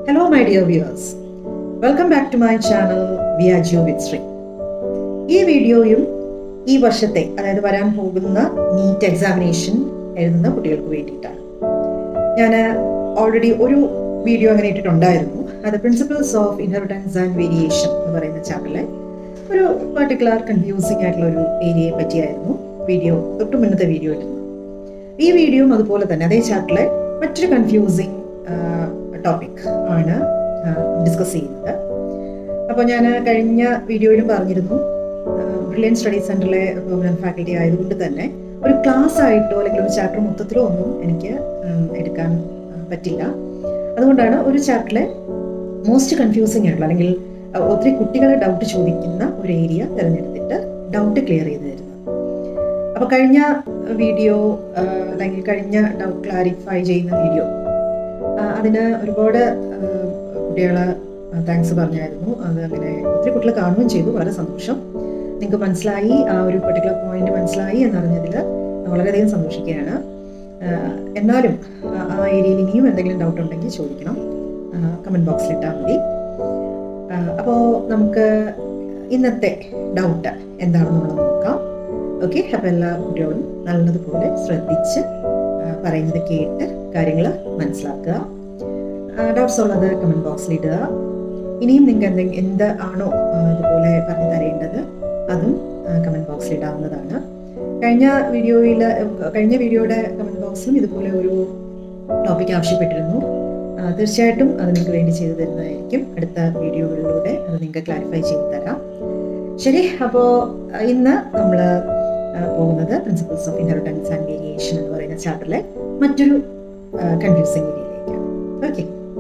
Hello, my dear viewers. Welcome back to my channel Via Geo with Sri. ഈ വീഡിയോയും ഈ വർഷത്തെ അതായത് വരാൻ പോകുന്ന നീറ്റ് എക്സാമിനേഷൻ എഴുതുന്ന കുട്ടികൾക്ക് വേണ്ടിയിട്ടാണ് ഞാൻ ഓൾറേഡി ഒരു വീഡിയോ അങ്ങനെ ഇട്ടിട്ടുണ്ടായിരുന്നു അത് principles of inheritance and variation എന്ന് പറയുന്ന ചാപ്റ്ററിലെ ഒരു പർട്ടിക്കുലർ കൺഫ്യൂസിംഗ് ആയിട്ടുള്ള ഒരു ഏരിയയെ പറ്റിയായിരുന്നു വീഡിയോ തൊട്ട് മുന്നത്തെ വീഡിയോ ഇടുന്നത് ഈ വീഡിയോയും അതുപോലെ തന്നെ അതേ ചാപ്റ്ററിലെ മറ്റൊരു കൺഫ്യൂസിങ് ടോപ്പിക് ആണ് ഡിസ്കസ് ചെയ്യുന്നത് അപ്പോൾ ഞാൻ കഴിഞ്ഞ വീഡിയോയിലും പറഞ്ഞിരുന്നു ബ്രില്യൻ സ്റ്റഡി സെൻറ്ററിലെ പെർമനന്റ് ഫാക്കൽറ്റി ആയതുകൊണ്ട് തന്നെ ഒരു ക്ലാസ് ആയിട്ടോ അല്ലെങ്കിൽ ഒരു ചാപ്റ്റർ മൊത്തത്തിലോ ഒന്നും എനിക്ക് എടുക്കാൻ പറ്റില്ല അതുകൊണ്ടാണ് ഒരു ചാപ്റ്ററിലെ മോസ്റ്റ് കൺഫ്യൂസിങ് ആയിട്ടുള്ള അല്ലെങ്കിൽ ഒത്തിരി കുട്ടികളെ ഡൗട്ട് ചോദിക്കുന്ന ഒരു ഏരിയ തിരഞ്ഞെടുത്തിട്ട് ഡൗട്ട് ക്ലിയർ ചെയ്ത് തരുന്നത് അപ്പോൾ കഴിഞ്ഞ വീഡിയോ അല്ലെങ്കിൽ കഴിഞ്ഞ ഡൗട്ട് ക്ലാരിഫൈ ചെയ്യുന്ന വീഡിയോ അതിന് ഒരുപാട് കുട്ടികൾ താങ്ക്സ് പറഞ്ഞായിരുന്നു അത് അങ്ങനെ ഒത്തിരി കുട്ടികൾ കാണുകയും ചെയ്തു വളരെ സന്തോഷം നിങ്ങൾക്ക് മനസ്സിലായി ആ ഒരു പെർട്ടിക്കുലർ പോയിന്റ് മനസ്സിലായി എന്നറിഞ്ഞതിൽ വളരെയധികം സന്തോഷിക്കുകയാണ് എന്നാലും ആ ഏരിയയിൽ ഇനിയും എന്തെങ്കിലും ഡൗട്ട് ഉണ്ടെങ്കിൽ ചോദിക്കണം കമൻറ്റ് ബോക്സിൽ ഇട്ടാൽ മതി അപ്പോൾ നമുക്ക് ഇന്നത്തെ ഡൗട്ട് എന്താണെന്നുള്ളത് നോക്കാം ഓക്കെ അപ്പോൾ എല്ലാ കുട്ടികളും നല്ലതുപോലെ ശ്രദ്ധിച്ച് പറയുന്നത് കേട്ട് കാര്യങ്ങൾ മനസ്സിലാക്കുക ഡൗട്ട്സ് ഉള്ളത് കമൻറ്റ് ബോക്സിൽ ഇടുക ഇനിയും നിങ്ങൾക്ക് എന്തെങ്കിലും എന്ത് ആണോ ഇതുപോലെ പറഞ്ഞു തരേണ്ടത് അതും കമൻറ്റ് ബോക്സിൽ ഇടാവുന്നതാണ് കഴിഞ്ഞ വീഡിയോയിൽ കഴിഞ്ഞ വീഡിയോയുടെ കമൻറ്റ് ബോക്സിലും ഇതുപോലെ ഒരു ടോപ്പിക് ആവശ്യപ്പെട്ടിരുന്നു തീർച്ചയായിട്ടും അത് നിങ്ങൾക്ക് വേണ്ടി ചെയ്തു തരുന്നതായിരിക്കും അടുത്ത വീഡിയോകളിലൂടെ അത് നിങ്ങൾക്ക് ക്ലാരിഫൈ ചെയ്തു തരാം ശരി അപ്പോൾ ഇന്ന് നമ്മൾ പോകുന്നത് principles of inheritance and variation എന്ന് പറയുന്ന ചാപ്റ്ററിലെ മറ്റൊരു കൺഫ്യൂസിങ് ഏരിയയിലേക്കാണ് ഓക്കെ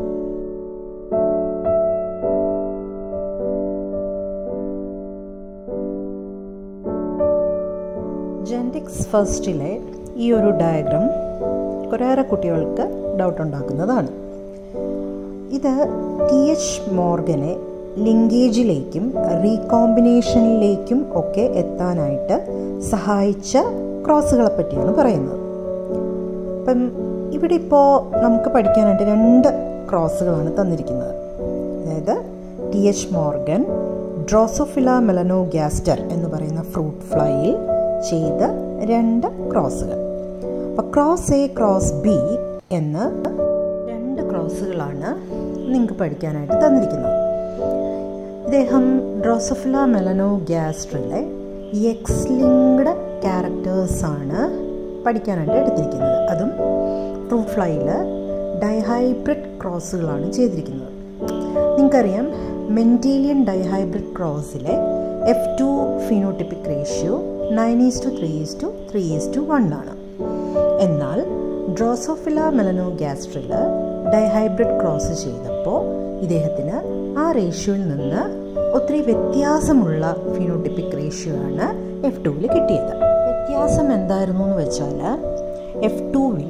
ജെൻറ്റിക്സ് ഫസ്റ്റിലെ ഈ ഒരു ഡയഗ്രാം കുറേയേറെ കുട്ടികൾക്ക് ഡൗട്ട് ഉണ്ടാക്കുന്നതാണ് ഇത് ടി എച്ച് മോർഗനെ ലിങ്കേജിലേക്കും റീകോമ്പിനേഷനിലേക്കും ഒക്കെ എത്താനായിട്ട് സഹായിച്ച ക്രോസുകളെ പറ്റിയാണ് പറയുന്നത് അപ്പം ഇവിടെ ഇപ്പോൾ നമുക്ക് പഠിക്കാനായിട്ട് രണ്ട് ക്രോസുകളാണ് തന്നിരിക്കുന്നത് അതായത് T H Morgan Drosophila melanogaster എന്ന് പറയുന്ന ഫ്രൂട്ട് ഫ്ലൈയിൽ ചെയ്ത രണ്ട് ക്രോസുകൾ അപ്പോൾ ക്രോസ് എ ക്രോസ് ബി എന്ന് രണ്ട് ക്രോസുകളാണ് നിങ്ങൾക്ക് പഠിക്കാനായിട്ട് തന്നിരിക്കുന്നത് ഇദ്ദേഹം ഡ്രോസഫില മെലനോ ഗ്യാസ്ട്രിലെ എക്സ് ലിങ്ക്ഡ് ക്യാരക്ടേഴ്സാണ് പഠിക്കാനായിട്ട് എടുത്തിരിക്കുന്നത് അതും ഫ്രൂട്ട് ഫ്ലൈയിൽ ഡൈഹൈബ്രിഡ് ക്രോസുകളാണ് ചെയ്തിരിക്കുന്നത് നിങ്ങൾക്കറിയാം മെൻറ്റീലിയൻ ഡൈഹൈബ്രിഡ് ക്രോസിലെ F two phenotypic ratio nine is to three is to three is to one ആണ് എന്നാൽ ഡ്രോസോഫില മെലനോ ഗ്യാസ്ട്രിൽ ഡൈഹൈബ്രിഡ് ക്രോസ് ചെയ്തപ്പോൾ ഇദ്ദേഹത്തിന് ആ റേഷ്യോയിൽ നിന്ന് ഒത്തിരി വ്യത്യാസമുള്ള ഫിനോട്ടിപ്പിക് റേഷ്യോ ആണ് എഫ് ടുവിൽ കിട്ടിയത് വ്യത്യാസം എന്തായിരുന്നു എന്ന് വെച്ചാൽ എഫ് ടുവിൽ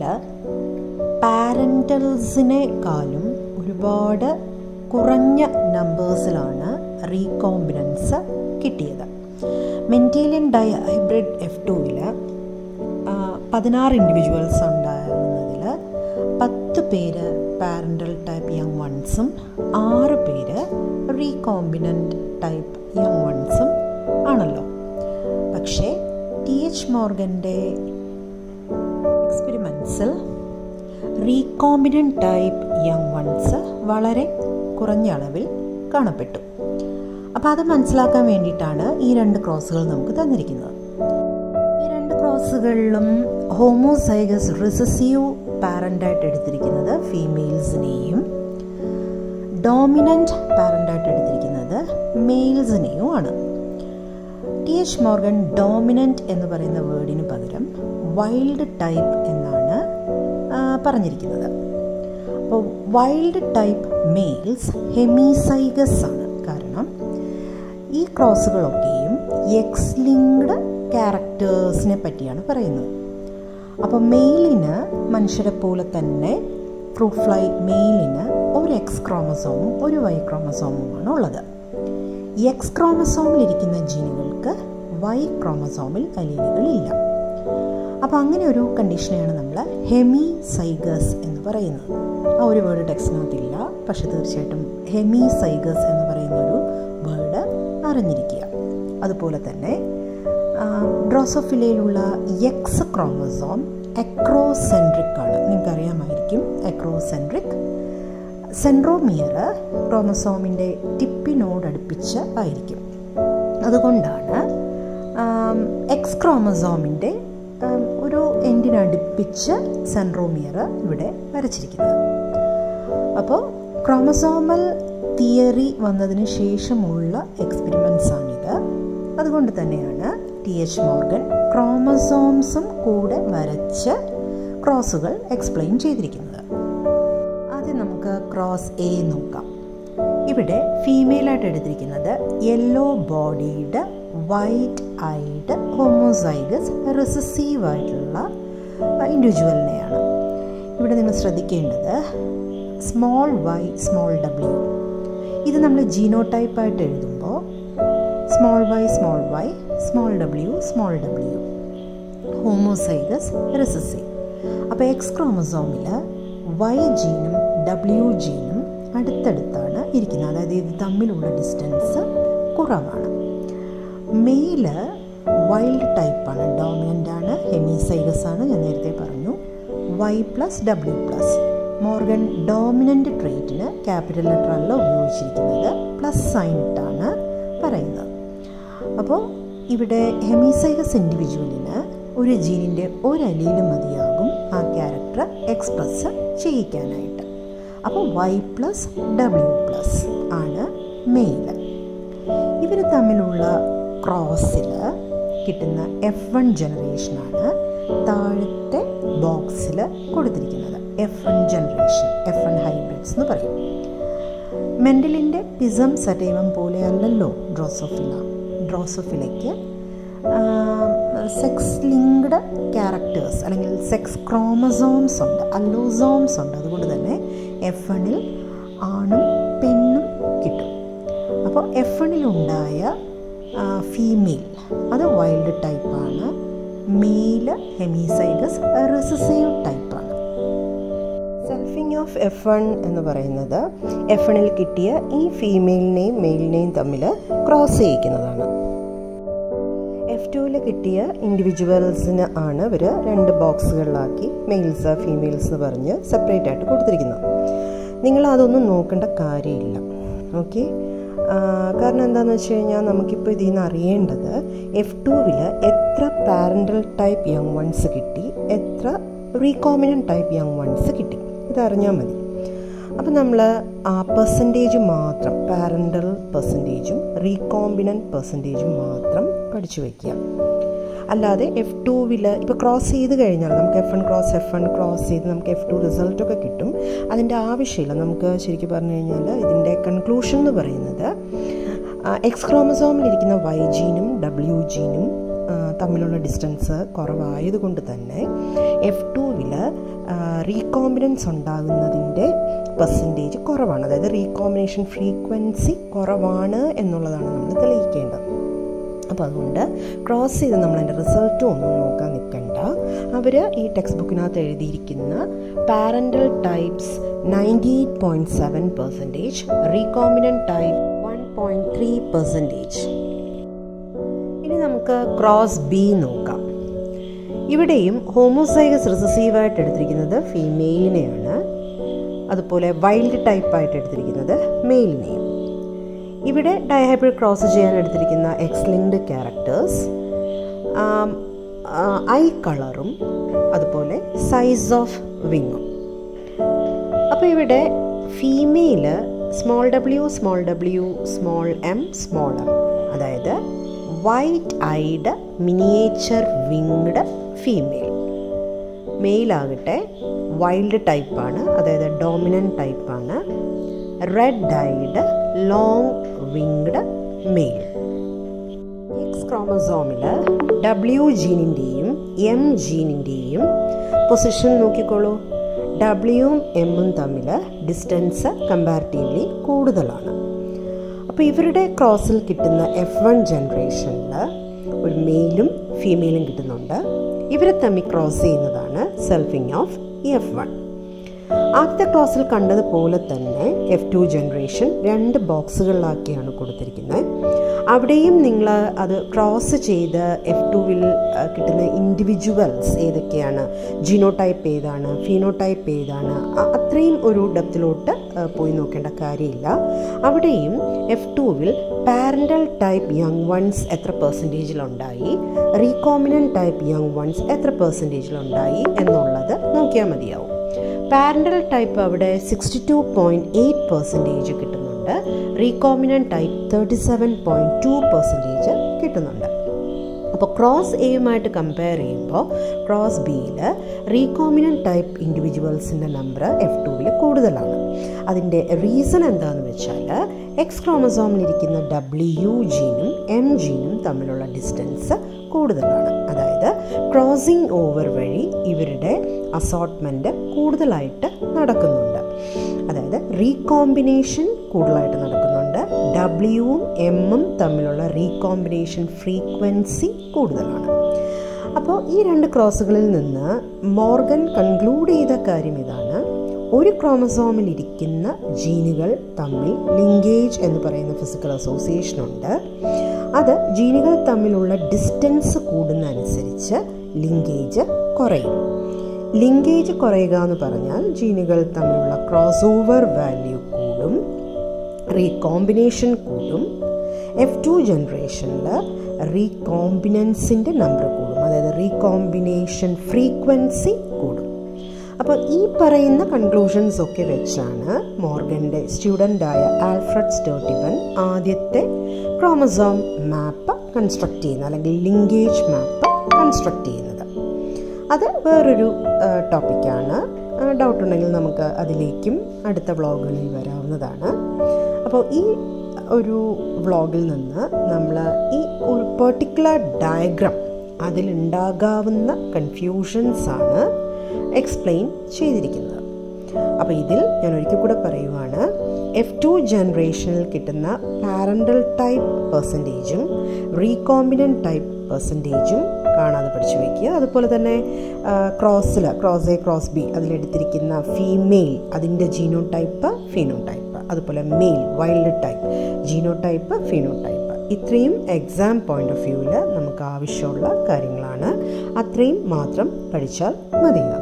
പാരൻറ്റൽസിനെക്കാളും ഒരുപാട് കുറഞ്ഞ നമ്പേഴ്സിലാണ് റീകോമ്പിനൻസ് കിട്ടിയത് മെൻറ്റീലിയൻ ഡൈ ഹൈബ്രിഡ് എഫ് ടുവിൽ പതിനാറ് ഇൻഡിവിജ്വൽസ് ഉണ്ടായിരുന്നതിൽ പത്ത് പേര് പാരൻ്റൽ ടൈപ്പ് യങ് വൺസും ആറ് പേര് റീകോമ്പിനൻ്റ് ടൈപ്പ് യങ് വൺസും ആണല്ലോ പക്ഷേ ടി എച്ച് മോർഗൻ്റെ എക്സ്പെരിമെൻസിൽ റീകോമ്പിനൻ്റ് ടൈപ്പ് യങ് വൺസ് വളരെ കുറഞ്ഞ അളവിൽ കാണപ്പെട്ടു അപ്പോൾ അത് മനസ്സിലാക്കാൻ വേണ്ടിയിട്ടാണ് ഈ രണ്ട് ക്രോസുകൾ നമുക്ക് തന്നിരിക്കുന്നത് ഈ രണ്ട് ക്രോസുകളിലും ഹോമോസൈഗസ് റിസസീവ് പാരൻ്റായിട്ട് എടുത്തിരിക്കുന്നത് ഫീമെയിൽസിനെയും ഡോമിനൻ്റ് പാരൻ്റായിട്ട് എടുത്തിരിക്കുന്നത് മെയിൽസിനെയും ആണ് ടി എച്ച് മോർഗൻ ഡോമിനൻ്റ് എന്ന് പറയുന്ന വേർഡിന് പകരം വൈൽഡ് ടൈപ്പ് എന്നാണ് പറഞ്ഞിരിക്കുന്നത് അപ്പോൾ വൈൽഡ് ടൈപ്പ് മെയിൽസ് ഹെമിസൈഗസ് ആണ് കാരണം ഈ ക്രോസുകളൊക്കെയും എക്സ് ലിങ്ക്ഡ് ക്യാരക്ടേഴ്സിനെ പറ്റിയാണ് പറയുന്നത് അപ്പോൾ മെയിലിന് മനുഷ്യരെ പോലെ തന്നെ ഫ്രൂട്ട് ഫ്ലൈ മെയിലിന് ഒരു എക്സ് ക്രോമസോമും ഒരു വൈ ക്രോമസോമുമാണ് ഉള്ളത് എക്സ് ക്രോമസോമിലിരിക്കുന്ന ജീനുകൾക്ക് വൈ ക്രോമസോമിൽ അലീലുകളില്ല അപ്പോൾ അങ്ങനെ ഒരു കണ്ടീഷനെയാണ് നമ്മൾ ഹെമി സൈഗസ് എന്ന് പറയുന്നത് ആ ഒരു വേർഡ് ടെക്സ്റ്റിനകത്തില്ല പക്ഷെ തീർച്ചയായിട്ടും ഹെമി സൈഗസ് എന്ന് പറയുന്ന ഒരു വേർഡ് അറിഞ്ഞിരിക്കുക അതുപോലെ തന്നെ ഡ്രോസോഫിലയിലുള്ള എക്സ് ക്രോമസോം എക്രോസെൻട്രിക് ആണ് നിങ്ങൾക്കറിയാമായിരിക്കും എക്രോസെൻട്രിക് സെൻട്രോമിയർ ക്രോമസോമിൻ്റെ ടിപ്പിനോടടുപ്പിച്ച് ആയിരിക്കും അതുകൊണ്ടാണ് എക്സ് ക്രോമസോമിൻ്റെ ഒരു എൻഡിനടുപ്പിച്ച് സെൻട്രോമിയർ ഇവിടെ വരച്ചിരിക്കുന്നത് അപ്പോൾ ക്രോമസോമൽ തിയറി വന്നതിന് ശേഷമുള്ള എക്സ്പെരിമെൻറ്റ്സ് ആണിത് അതുകൊണ്ട് തന്നെയാണ് ടി എച്ച് മോർഗൻ ക്രോമസോംസും കൂടെ വരച്ച് ക്രോസുകൾ എക്സ്പ്ലെയിൻ ചെയ്തിരിക്കുന്നത് ആദ്യം നമുക്ക് ക്രോസ് എ നോക്കാം ഇവിടെ ഫീമെയിലായിട്ട് എടുത്തിരിക്കുന്നത് yellow bodied white eyed homozygous recessive ആയിട്ടുള്ള ഇൻഡിവിജ്വലിനെയാണ് ഇവിടെ നിങ്ങൾ ശ്രദ്ധിക്കേണ്ടത് സ്മോൾ വൈ സ്മോൾ ഡബ്ല്യു ഇത് നമ്മൾ ജീനോടൈപ്പായിട്ട് എഴുതുമ്പോൾ small Y small Y small W small W homozygous recessive അപ്പോൾ എക്സ് ക്രോമസോമിൽ വൈ ജീനും ഡബ്ല്യു ജീനും അടുത്തടുത്താണ് ഇരിക്കുന്നത് അതായത് ഇത് തമ്മിലുള്ള ഡിസ്റ്റൻസ് കുറവാണ് മെയില് വൈൽഡ് ടൈപ്പാണ് ഡോമിനൻ്റ് ആണ് ഹെമിസൈഗസ് ആണ് ഞാൻ നേരത്തെ പറഞ്ഞു Y plus W plus Morgan dominant ട്രേറ്റിന് ക്യാപിറ്റൽ ലെറ്റർ അല്ല ഉപയോഗിച്ചിരിക്കുന്നത് പ്ലസ് സൈൻ ഇട്ടാണ് പറയുന്നത് അപ്പോൾ ഇവിടെ ഹെമിസൈഗസ് ഇൻഡിവിജ്വലിന് ഒരു ജീനിൻ്റെ ഒരലിയിൽ മതിയാകും ആ ക്യാരക്ടർ എക്സ്പ്രസ് ചെയ്യിക്കാനായിട്ട് അപ്പോൾ വൈ പ്ലസ് ഡബ്ല്യു പ്ലസ് ആണ് മെയിൽ ഇവർ തമ്മിലുള്ള ക്രോസിൽ കിട്ടുന്ന എഫ് വൺ ജനറേഷനാണ് താഴത്തെ ബോക്സിൽ കൊടുത്തിരിക്കുന്നത് F one generation F one hybrids എന്ന് പറയും മെൻഡലിൻ്റെ പിസം സറ്റൈവം പോലെയല്ലല്ലോ ഡ്രോസോഫില ഡ്രോസോഫിലയ്ക്ക് സെക്സ് ലിങ്ക്ഡ് ക്യാരക്ടേഴ്സ് അല്ലെങ്കിൽ സെക്സ് ക്രോമസോംസ് ഉണ്ട് അല്ലോസോംസ് ഉണ്ട് അതുകൊണ്ട് തന്നെ എഫ് വണ്ണിൽ ആണും പെണ്ണും കിട്ടും അപ്പോൾ എഫ് വണ്ണിലുണ്ടായ ഫീമെയിൽ അത് വൈൽഡ് ടൈപ്പാണ് മെയിൽ ഹെമിസൈഗസ് റിസസീവ് ടൈപ്പാണ് സെൽഫിങ് ഓഫ് എഫ് വൺ എന്ന് പറയുന്നത് എഫ് വണ്ണിൽ കിട്ടിയ ഈ ഫീമെയിലിനെയും മെയിലിനെയും തമ്മിൽ ക്രോസ് ചെയ്യിക്കുന്നതാണ് എഫ് ടുവിൽ കിട്ടിയ ഇൻഡിവിജ്വൽസിന് ആണ് ഇവർ രണ്ട് ബോക്സുകളിലാക്കി മെയിൽസ് ഫീമെയിൽസ് എന്ന് പറഞ്ഞ് സെപ്പറേറ്റ് ആയിട്ട് കൊടുത്തിരിക്കുന്നത് നിങ്ങൾ അതൊന്നും നോക്കേണ്ട കാര്യമില്ല ഓക്കെ കാരണം എന്താണെന്ന് വെച്ച് കഴിഞ്ഞാൽ നമുക്കിപ്പോൾ ഇതിൽ നിന്ന് അറിയേണ്ടത് എഫ് ടുവിൽ എത്ര പാരൻ്റൽ ടൈപ്പ് യങ് വൺസ് കിട്ടി എത്ര റീകോമിനൻ്റ് ടൈപ്പ് യങ് വൺസ് കിട്ടി ഇതറിഞ്ഞാൽ മതി അപ്പം നമ്മൾ ആ പെർസെൻറ്റേജ് മാത്രം പാരൻ്റൽ പെർസെൻറ്റേജും റീകോമ്പിനൻ്റ് പെർസെൻറ്റേജും മാത്രം പഠിച്ചു വയ്ക്കുക അല്ലാതെ എഫ് ടുവിൽ ഇപ്പോൾ ക്രോസ് ചെയ്ത് കഴിഞ്ഞാൽ നമുക്ക് F one cross F one cross ചെയ്ത് നമുക്ക് എഫ് ടു റിസൾട്ടൊക്കെ കിട്ടും അതിൻ്റെ ആവശ്യമില്ല നമുക്ക് ശരിക്കും പറഞ്ഞു കഴിഞ്ഞാൽ ഇതിൻ്റെ കൺക്ലൂഷൻ എന്ന് പറയുന്നത് എക്സ് ക്രോമസോമിലിരിക്കുന്ന വൈ ജീനും ഡബ്ല്യു ജീനും തമ്മിലുള്ള ഡിസ്റ്റൻസ് കുറവായതുകൊണ്ട് തന്നെ എഫ് ടുവിൽ റീകോമ്പിനൻസ് ഉണ്ടാകുന്നതിൻ്റെ പെർസെൻറ്റേജ് കുറവാണ് അതായത് റീകോമ്പിനേഷൻ ഫ്രീക്വൻസി കുറവാണ് എന്നുള്ളതാണ് നമ്മൾ തെളിയിക്കേണ്ടത് അപ്പോൾ അതുകൊണ്ട് ക്രോസ് ചെയ്ത് നമ്മൾ അതിൻ്റെ റിസൾട്ടും ഒന്നും നോക്കാൻ നിൽക്കണ്ട അവർ ഈ ടെക്സ്റ്റ് ബുക്കിനകത്ത് എഴുതിയിരിക്കുന്ന parental types ninety eight point seven percentage recombinant type one point three percentage ഇനി നമുക്ക് ക്രോസ് ബി നോക്കാം ഇവിടെയും ഹോമോസൈഗസ് റിസസീവായിട്ട് എടുത്തിരിക്കുന്നത് ഫീമെയിലിനെയാണ് അതുപോലെ വൈൽഡ് ടൈപ്പായിട്ട് എടുത്തിരിക്കുന്നത് മെയിലിനെയും ഇവിടെ ഡയഹൈബ്രിഡ് ക്രോസ് ചെയ്യാൻ എടുത്തിരിക്കുന്ന എക്സ് ലിങ്ക്ഡ് ക്യാരക്ടേഴ്സ് ഐ കളറും അതുപോലെ സൈസ് ഓഫ് വിങ്ങും അപ്പോൾ ഇവിടെ female small W small W small M small M അതായത് white eyed miniature winged female മെയിലാകട്ടെ വൈൽഡ് ടൈപ്പാണ് അതായത് ഡോമിനൻ്റ് ടൈപ്പാണ് red eyed long winged male X ക്രോമസോമിൽ ഡബ്ല്യു ജീനിൻ്റെയും എം ജീനിൻ്റെയും പൊസിഷൻ നോക്കിക്കോളൂ ഡബ്ല്യുവും എമ്മും തമ്മിൽ ഡിസ്റ്റൻസ് കമ്പാരിറ്റീവ്ലി കൂടുതലാണ് അപ്പോൾ ഇവരുടെ ക്രോസിൽ കിട്ടുന്ന എഫ് വൺ ജനറേഷനിൽ ഒരു മെയിലും ഫീമെയിലും കിട്ടുന്നുണ്ട് ഇവരെ തമ്മിൽ ക്രോസ് ചെയ്യുന്നതാണ് സെൽഫിങ് ഓഫ് എഫ് വൺ ആദ്യത്തെ ക്ലാസ്സിൽ കണ്ടതുപോലെ തന്നെ എഫ് ടു ജനറേഷൻ രണ്ട് ബോക്സുകളിലാക്കിയാണ് കൊടുത്തിരിക്കുന്നത് അവിടെയും നിങ്ങൾ അത് ക്രോസ് ചെയ്ത് എഫ് ടുവിൽ കിട്ടുന്ന ഇൻഡിവിജ്വൽസ് ഏതൊക്കെയാണ് ജീനോടൈപ്പ് ഏതാണ് ഫീനോടൈപ്പ് ഏതാണ് അ- അത്രയും ഒരു ഡെപ്തിലോട്ട് പോയി നോക്കേണ്ട കാര്യമില്ല അവിടെയും എഫ് ടുവിൽ പാരൻ്റൽ ടൈപ്പ് യങ് വൺസ് എത്ര പെർസെൻറ്റേജിലുണ്ടായി റീകോമിനൻ ടൈപ്പ് യങ് വൺസ് എത്ര പെർസെൻറ്റേജിലുണ്ടായി എന്നുള്ളത് നോക്കിയാൽ മതിയാവും പാരൻ്റൽ ടൈപ്പ് അവിടെ sixty two point eight percentage കിട്ടുന്നുണ്ട് recombinant type thirty seven point two percentage കിട്ടുന്നുണ്ട് അപ്പോൾ ക്രോസ് എയുമായിട്ട് കമ്പയർ ചെയ്യുമ്പോൾ ക്രോസ് ബിയിൽ റീകോമിനൻ ടൈപ്പ് ഇൻഡിവിജ്വൽസിൻ്റെ നമ്പർ എഫ് ടുവിൽ കൂടുതലാണ് അതിൻ്റെ റീസൺ എന്താണെന്ന് വെച്ചാൽ എക്സ് ക്രോമസോമിലിരിക്കുന്ന ഡബ്ല്യു ജീനും എം ജീനും തമ്മിലുള്ള ഡിസ്റ്റൻസ് കൂടുതലാണ് അതായത് ക്രോസിംഗ് ഓവർ വഴി ഇവരുടെ അസോട്ട്മെൻറ്റ് കൂടുതലായിട്ട് നടക്കുന്നുണ്ട് അതായത് റീകോമ്പിനേഷൻ കൂടുതലായിട്ട് നടക്കുന്നുണ്ട് ഡബ്ല്യുവും എമ്മും തമ്മിലുള്ള റീകോമ്പിനേഷൻ ഫ്രീക്വൻസി കൂടുതലാണ് അപ്പോൾ ഈ രണ്ട് ക്രോസുകളിൽ നിന്ന് മോർഗൻ കൺക്ലൂഡ് ചെയ്ത കാര്യം ഇതാണ് ഒരു ക്രോമസോമിൽ ഇരിക്കുന്ന ജീനുകൾ തമ്മിൽ ലിങ്കേജ് എന്ന് പറയുന്ന ഫിസിക്കൽ അസോസിയേഷൻ ഉണ്ട് അത് ജീനുകൾ തമ്മിലുള്ള ഡിസ്റ്റൻസ് കൂടുന്നതനുസരിച്ച് ലിങ്കേജ് കുറയും ലിങ്കേജ് കുറയുക എന്ന് പറഞ്ഞാൽ ജീനുകൾ തമ്മിലുള്ള ക്രോസ് ഓവർ വാല്യൂ കൂടും റീകോമ്പിനേഷൻ കൂടും എഫ് ടു ജനറേഷനിൽ റീകോമ്പിനൻസിൻ്റെ നമ്പർ കൂടും അതായത് റീകോമ്പിനേഷൻ ഫ്രീക്വൻസി കൂടും അപ്പോൾ ഈ പറയുന്ന കൺക്ലൂഷൻസ് ഒക്കെ വെച്ചാണ് മോർഗൻ്റെ സ്റ്റുഡൻ്റായ ആൽഫ്രഡ് സ്റ്റേർട്ടിവൻ ആദ്യത്തെ ക്രോമസോം മാപ്പ് കൺസ്ട്രക്ട് ചെയ്യുന്നത് അല്ലെങ്കിൽ ലിങ്കേജ് മാപ്പ് കൺസ്ട്രക്ട് ചെയ്യുന്നത് അത് വേറൊരു ടോപ്പിക്കാണ് ഡൗട്ട് ഉണ്ടെങ്കിൽ നമുക്ക് അതിലേക്കും അടുത്ത വ്ളോഗുകളിൽ വരാവുന്നതാണ് അപ്പോൾ ഈ ഒരു വ്ളോഗിൽ നിന്ന് നമ്മൾ ഈ ഒരു പെർട്ടിക്കുലർ ഡയഗ്രാം അതിലുണ്ടാകാവുന്ന കൺഫ്യൂഷൻസ് ആണ് എക്സ്പ്ലെയിൻ ചെയ്തിരിക്കുന്നത് അപ്പോൾ ഇതിൽ ഞാൻ ഒരിക്കൽ കൂടെ പറയുവാണ് എഫ് ടു ജനറേഷനിൽ കിട്ടുന്ന പാരൻ്റൽ ടൈപ്പ് പെർസെൻറ്റേജും റീകോമ്പിനൻ ടൈപ്പ് പെർസെൻറ്റേജും കാണാതെ പഠിച്ചു വയ്ക്കുക അതുപോലെ തന്നെ ക്രോസിൽ ക്രോസ് എ ക്രോസ് ബി അതിലെടുത്തിരിക്കുന്ന ഫീമെയിൽ അതിൻ്റെ ജീനോ ടൈപ്പ് ഫീനോ ടൈപ്പ് അതുപോലെ male wild type genotype phenotype ഇത്രയും എക്സാം പോയിന്റ് ഓഫ് വ്യൂവിൽ നമുക്ക് ആവശ്യമുള്ള കാര്യങ്ങളാണ് അത്രയും മാത്രം പഠിച്ചാൽ മതിയാകും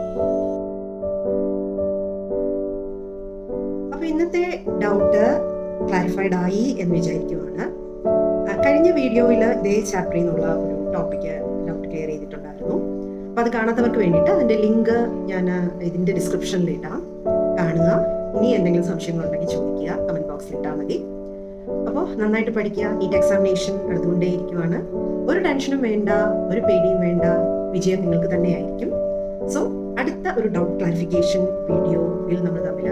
അപ്പൊ ഇന്നത്തെ ഡൗട്ട് ക്ലാരിഫൈഡ് ആയി എന്ന് വിചാരിക്കുവാണ് ആ, കഴിഞ്ഞ വീഡിയോയിൽ ഇതേ ചാപ്റ്ററിൽ നിന്നുള്ള ഒരു ടോപ്പിക്ക് ഡൗട്ട് ക്ലിയർ ചെയ്തിട്ടുണ്ടായിരുന്നു അപ്പൊ അത് കാണാത്തവർക്ക് വേണ്ടിയിട്ട് അതിന്റെ ലിങ്ക് ഞാൻ ഇതിന്റെ ഡിസ്ക്രിപ്ഷനിൽ ഇടാം കാണുക ഇനി എന്തെങ്കിലും സംശയങ്ങളുണ്ടെങ്കിൽ ചോദിക്കുക കമന്റ് ബോക്സിൽ ഇട്ടാൽ മതി അപ്പോൾ നന്നായിട്ട് പഠിക്കുക നീറ്റ് എക്സാമിനേഷൻ എടുത്തുകൊണ്ടേയിരിക്കുവാണ് ഒരു ടെൻഷനും വേണ്ട ഒരു പേടിയും വേണ്ട വിജയം നിങ്ങൾക്ക് തന്നെയായിരിക്കും സോ അടുത്ത ഒരു ഡൗട്ട് ക്ലാരിഫിക്കേഷൻ വീഡിയോയിൽ നമ്മൾ തമ്മിൽ